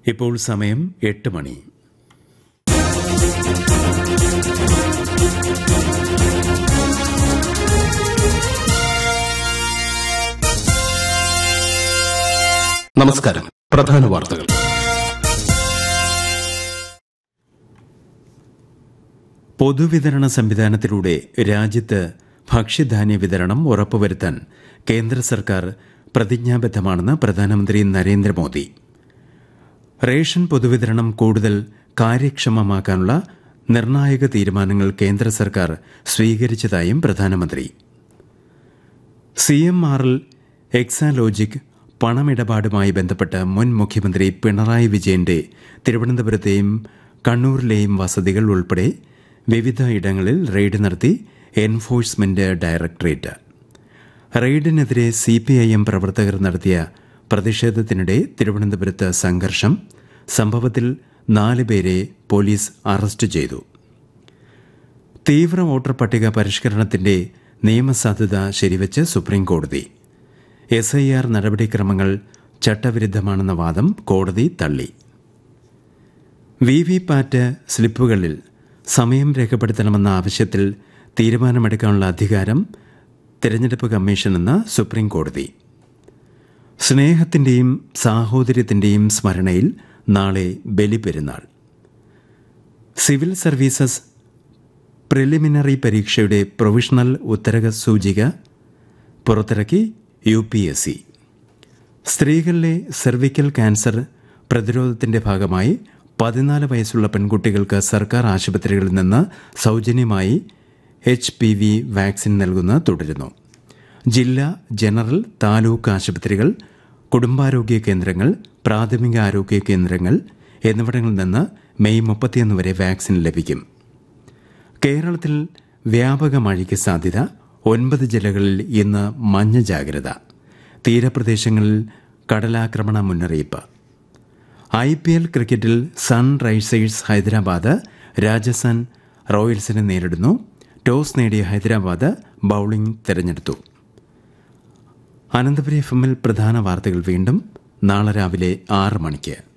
ഇപ്പോൾ സമയം എട്ട് മണി നമസ്കാരം പ്രധാന വാർത്തകൾ പൊതുവിതരണ സംവിധാനത്തിലൂടെ രാജ്യത്ത് ഭക്ഷ്യധാന്യ വിതരണം ഉറപ്പുവരുത്താൻ കേന്ദ്ര സർക്കാർ പ്രതിജ്ഞാബദ്ധമാണെന്ന് പ്രധാനമന്ത്രി നരേന്ദ്രമോദി റേഷൻ പൊതുവിതരണം കൂടുതൽ കാര്യക്ഷമമാക്കാനുള്ള നിർണായക തീരുമാനങ്ങൾ കേന്ദ്ര സർക്കാർ സ്വീകരിച്ചതായും പ്രധാനമന്ത്രി സി എം ആറിൽ എക്സാലോജിക് പണമിടപാടുമായി ബന്ധപ്പെട്ട് മുൻ മുഖ്യമന്ത്രി പിണറായി വിജയന്റെ തിരുവനന്തപുരത്തെയും കണ്ണൂരിലെയും വസതികൾ ഉൾപ്പെടെ വിവിധ ഇടങ്ങളിൽ റെയ്ഡ് നടത്തി എൻഫോഴ്സ്മെന്റ് ഡയറക്ടറേറ്റ് റെയ്ഡിനെതിരെ സി പി ഐ എം പ്രവർത്തകർ നടത്തിയ പ്രതിഷേധത്തിനിടെ തിരുവനന്തപുരത്ത് സംഘർഷം സംഭവത്തിൽ നാല് പേരെ പോലീസ് അറസ്റ്റ് ചെയ്തു തീവ്ര വോട്ടർ പട്ടിക പരിഷ്കരണത്തിന്റെ നിയമസാധുത ശരിവച്ച് സുപ്രീംകോടതി എസ് ഐ ആർ നടപടിക്രമങ്ങൾ ചട്ടവിരുദ്ധമാണെന്ന വാദം കോടതി തള്ളി വി വി പാറ്റ് സ്ലിപ്പുകളിൽ സമയം രേഖപ്പെടുത്തണമെന്ന ആവശ്യത്തിൽ തീരുമാനമെടുക്കാനുള്ള അധികാരം തെരഞ്ഞെടുപ്പ് കമ്മീഷനെന്ന് സുപ്രീംകോടതി സ്നേഹത്തിന്റെയും സാഹോദര്യത്തിന്റെയും സ്മരണയിൽ നാളെ ബലിപെരുന്നാൾ സിവിൽ സർവീസസ് പ്രിലിമിനറി പരീക്ഷയുടെ പ്രൊവിഷണൽ ഉത്തരക സൂചിക പുറത്തിറക്കി യു പി എസ് സി സ്ത്രീകളിലെ സെർവിക്കൽ ക്യാൻസർ പ്രതിരോധത്തിന്റെ ഭാഗമായി പതിനാല് വയസ്സുള്ള പെൺകുട്ടികൾക്ക് സർക്കാർ ആശുപത്രികളിൽ നിന്ന് സൗജന്യമായി എച്ച് പി വി വാക്സിൻ നൽകുന്ന തുടരുന്നു ജില്ലാ ജനറൽ താലൂക്ക് ആശുപത്രികൾ കുടുംബാരോഗ്യ കേന്ദ്രങ്ങൾ പ്രാഥമിക ആരോഗ്യ കേന്ദ്രങ്ങൾ എന്നിവിടങ്ങളിൽ നിന്ന് മെയ് മുപ്പത്തിയൊന്ന് വരെ വാക്സിൻ ലഭിക്കും കേരളത്തിൽ വ്യാപക മഴയ്ക്ക് സാധ്യത ഒൻപത് ജില്ലകളിൽ ഇന്ന് മഞ്ഞ ജാഗ്രത തീരപ്രദേശങ്ങളിൽ കടലാക്രമണ മുന്നറിയിപ്പ് ഐ പി എൽ ക്രിക്കറ്റിൽ സൺറൈസേഴ്സ് ഹൈദരാബാദ് രാജസ്ഥാൻ റോയൽസിനെ നേരിടുന്നു ടോസ് നേടിയ ഹൈദരാബാദ് ബൌളിംഗ് തെരഞ്ഞെടുത്തു അനന്തപുരി എഫ് എമ്മിൽ പ്രധാന വാർത്തകൾ വീണ്ടും നാളെ രാവിലെ ആറ് മണിക്ക്